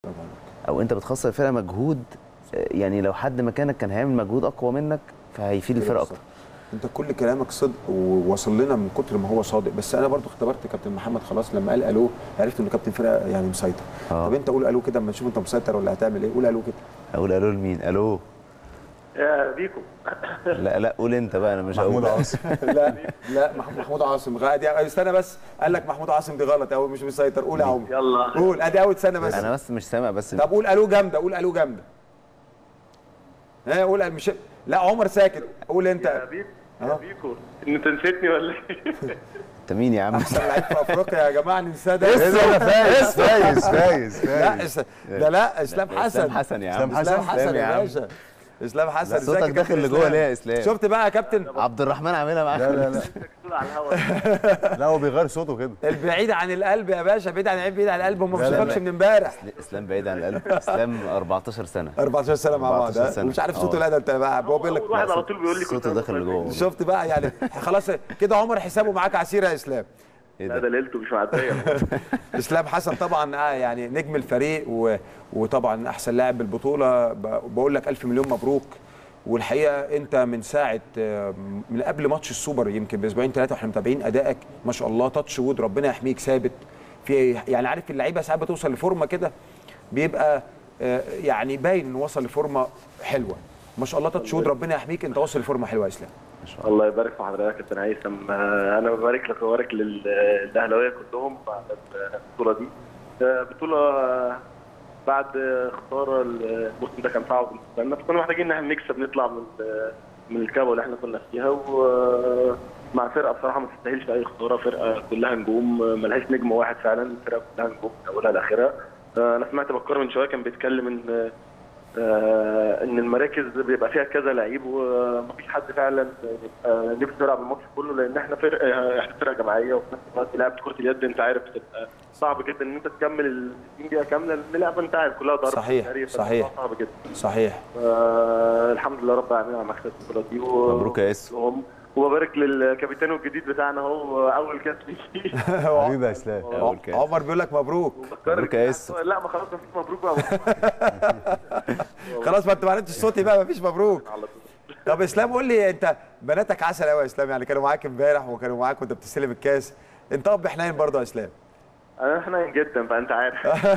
او انت بتخسر الفرقه مجهود آه، يعني لو حد مكانك كان هيعمل مجهود اقوى منك فهيفيد الفرقه اكتر انت كل كلامك صدق ووصل لنا من كتر ما هو صادق بس انا برضو اختبرت كابتن محمد خلاص لما قال الو عرفت انه كابتن فرقه يعني مسيطر آه. طب انت قول الو كده اما نشوف انت مسيطر ولا هتعمل ايه قول الو كده اقول الو لمين الو يا بيكو لا لا قول انت بقى انا مش محمود هقول عاصم لا لا مح- محمود عاصم غ- دي استنى بس قال لك محمود عاصم دي غلط او مش مسيطر قول يا عمر يلا قول ادي اول سنه بس انا بس مش سامع بس طب قول الو جامده قول الو جامده ها قول مش لا عمر ساكت قول يا انت بيكو آه. يا بيكو انت نسيتني ولا ايه؟ انت مين يا عم احسن لعيب في افريقيا يا جماعه ننساه ده ايه ده انا فايز فايز فايز لا فايز إس- ده لا اسلام اسلام حسن حسن يا عم إسلام اسلام حسن؟ حسن يا يا عم. باشا اسلام حسن لا، ازيك صوتك يا داخل كابتن لجوه إسلام؟ ليه يا اسلام شفت بقى يا كابتن عبد الرحمن عاملها معاك لا لا لا بتقول على الهوا لا هو بيغير صوته كده البعيد عن القلب يا باشا بعيد عن العيب بعيد عن القلب هم ما لا، لا، بيشوفكش لا. من امبارح اسلام بعيد عن القلب اسلام 14 سنه 14 سنه مع بعض 14 ها؟ سنة. ومش عارف صوته آه. لا ده انت بقى هو بيقول لك اول واحد على طول بيقول لي كنت صوته داخل لجوه والله. شفت بقى يعني خلاص كده عمر حسابه معاك عسير يا اسلام ايه لا ده ده ليلته مش معديه اسلام حسن طبعا آه يعني نجم الفريق و... وطبعا احسن لاعب بالبطوله ب... بقول لك الف مليون مبروك والحقيقه انت من ساعه آه، من قبل ماتش السوبر يمكن باسبوعين ثلاثه واحنا متابعين ادائك ما شاء الله تاتش وود ربنا يحميك ثابت في يعني عارف اللعيبه ساعات بتوصل لفورمه كده بيبقى آه، يعني باين انه وصل لفورمه حلوه ما شاء الله تاتش وود ربنا يحميك انت واصل لفورمه حلوه يا اسلام الله يبارك في حضرتك يا كابتن هيثم آه، انا ببارك لك وبارك للاهلاويه كلهم بعد البطوله دي آه، بطوله آه، بعد خساره الموسم ده كان صعب بالنسبه لنا فكنا محتاجين ان احنا نكسب نطلع من من الكابه اللي احنا كنا فيها ومع فرقه بصراحه ما تستاهلش اي خساره فرقه كلها نجوم ملهاش نجم واحد فعلا الفرقه كلها نجوم من اولها لاخرها آه، انا سمعت بكر من شويه كان بيتكلم ان آه، ان المراكز بيبقى فيها كذا لعيب ومفيش حد فعلا آه، نفسه يلعب الماتش كله لان احنا فرقه احنا فرقه جماعيه وفي نفس الوقت لعبه كره اليد انت عارف بتبقى صعب جدا ان انت تكمل ال 60 دقيقه كامله لان اللعبه انت عارف كلها ضرب صحيح، جري، صحيح. فالموضوع صعب جدا صحيح آه الحمد لله رب العالمين على مكسب البطوله دي و- مبروك يا ياسر. وهم- وببارك للكابتن الجديد بتاعنا هو اول كاس ليه حبيبي يا اسلام أول كاس. عمر بيقول لك مبروك مبروك يا ياسر. لا ما خلاص مفيش مبروك بقى خلاص ما انت ما عرفتش صوتي بقى مفيش مبروك على طول طب اسلام قول لي انت بناتك عسل قوي يا اسلام يعني كانوا معاك امبارح وكانوا معاك وانت بتستلم الكاس انت اب حنين برضه يا اسلام انا حنين جدا فانت عارف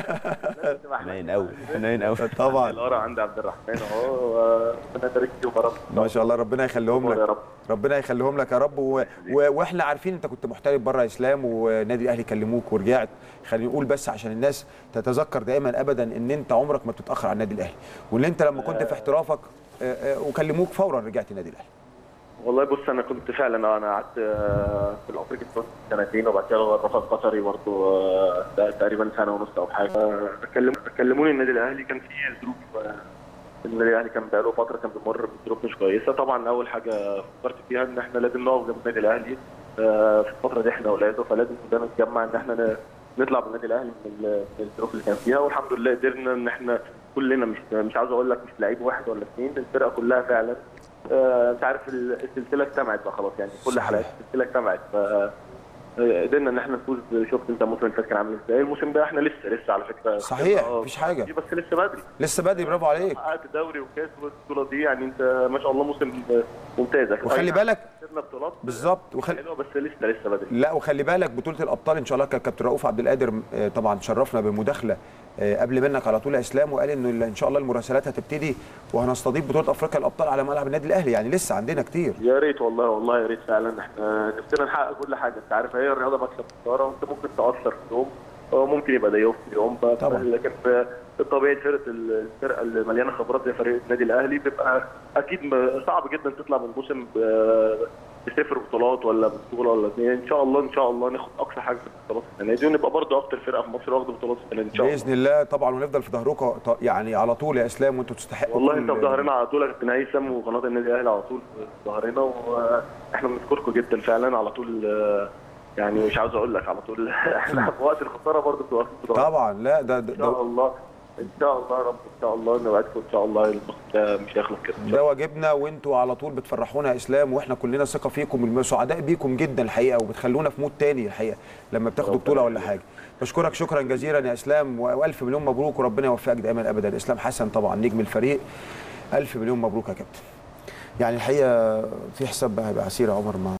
حنين قوي حنين قوي طبعا الورا عند عبد الرحمن اهو ربنا يبارك فيهم يا رب ما شاء الله ربنا يخليهم يا لك رب. ربنا يخليهم لك يا رب و... و... واحنا عارفين انت كنت محترف بره يا اسلام ونادي الاهلي كلموك ورجعت خلينا نقول بس عشان الناس تتذكر دائما ابدا ان انت عمرك ما بتتاخر عن النادي الاهلي وان انت لما كنت في احترافك آه، آه، وكلموك فورا رجعت النادي الاهلي والله بص انا كنت فعلا آه، انا قعدت آه، في الافريقي في سنتين وبعد كده الرفاق القطري برضه آه، ده تقريبا سنه ونص او حاجه آه، كلم- كلموني النادي الاهلي كان في ظروف آه، النادي الاهلي كان بقاله فتره كان بيمر بظروف مش كويسه طبعا اول حاجه فكرت فيها ان احنا لازم نقف جنب النادي الاهلي آه، في الفتره دي احنا اولاده فلازم كلنا نتجمع ان احنا ن- نطلع بالنادي الاهلي من ال- من الظروف اللي كان فيها والحمد لله قدرنا ان احنا كلنا مش مش عاوز اقول لك مش لعيب واحد ولا اثنين الفرقه كلها فعلا آه، انت عارف ال- السلسله اجتمعت بقى خلاص يعني كل صحيح. حلقات السلسله اجتمعت ف آه، قدرنا ان احنا نفوز شفت انت الموسم اللي فات كان عامل ازاي الموسم ده احنا لسه لسه على فكره صحيح، آه، مفيش حاجة. بس لسه بدري لسه بدري برافو عليك حققت دوري وكاس والبطوله دي يعني انت ما شاء الله موسم ممتاز وخلي أي نعم، بالك كسبنا بطولات بالظبط وخلي حلوه بس لسه لسه بدري لا وخلي بالك بطوله الابطال ان شاء الله كان كابتن رؤوف عبد القادر آه، طبعا شرفنا بمداخله آه، قبل منك على طول يا اسلام وقال انه ان شاء الله المراسلات هتبتدي وهنستضيف بطوله افريقيا الابطال على ملعب النادي الاهلي يعني لسه عندنا كتير يا ريت والله والله يا ريت فعلا احنا نفسنا نحقق كل حاجه انت عارف هي الرياضه مكسب خساره وانت ممكن تاثر في يوم هو ممكن يبقى ده يوم في يوم ف- طبعا. لكن في الطبيعي فرقه الفرقه اللي مليانه خبرات زي فريق النادي الاهلي بيبقى اكيد م- صعب جدا تطلع من الموسم ب- بصفر بطولات ولا بطوله ولا اثنين ان شاء الله ان شاء الله ناخد اقصى حاجه في البطولات السنه دي ونبقى برضه اكتر فرقه في مصر واخده بطولات السنه دي ان شاء الله باذن الله طبعا ونفضل في ظهركم ط- يعني على طول يا اسلام وانتوا تستحقوا والله كل- انت في ظهرنا على طول يا كابتن هيثم وقناه النادي الاهلي على طول في ظهرنا واحنا بنشكركم جدا فعلا على طول آه، يعني مش عاوز اقول لك على طول احنا في وقت الخساره برضه بتبقى في ظهرنا. طبعا لا ده, ده, ان شاء ده الله ان شاء الله يا رب ان شاء الله نوعدكم ان شاء الله الموسم ده مش هيخلص كده إن شاء ده واجبنا وانتوا على طول بتفرحونا يا اسلام واحنا كلنا ثقه فيكم سعداء بيكم جدا الحقيقه وبتخلونا في مود تاني الحقيقه لما بتاخدوا ربنا بطوله ولا يخليك. حاجه بشكرك شكرا جزيلا يا اسلام و- والف مليون مبروك وربنا يوفقك دائما ابدا اسلام حسن طبعا نجم الفريق الف مليون مبروك يا كابتن يعني الحقيقه في حساب بقى هيبقى عسير يا عمر مع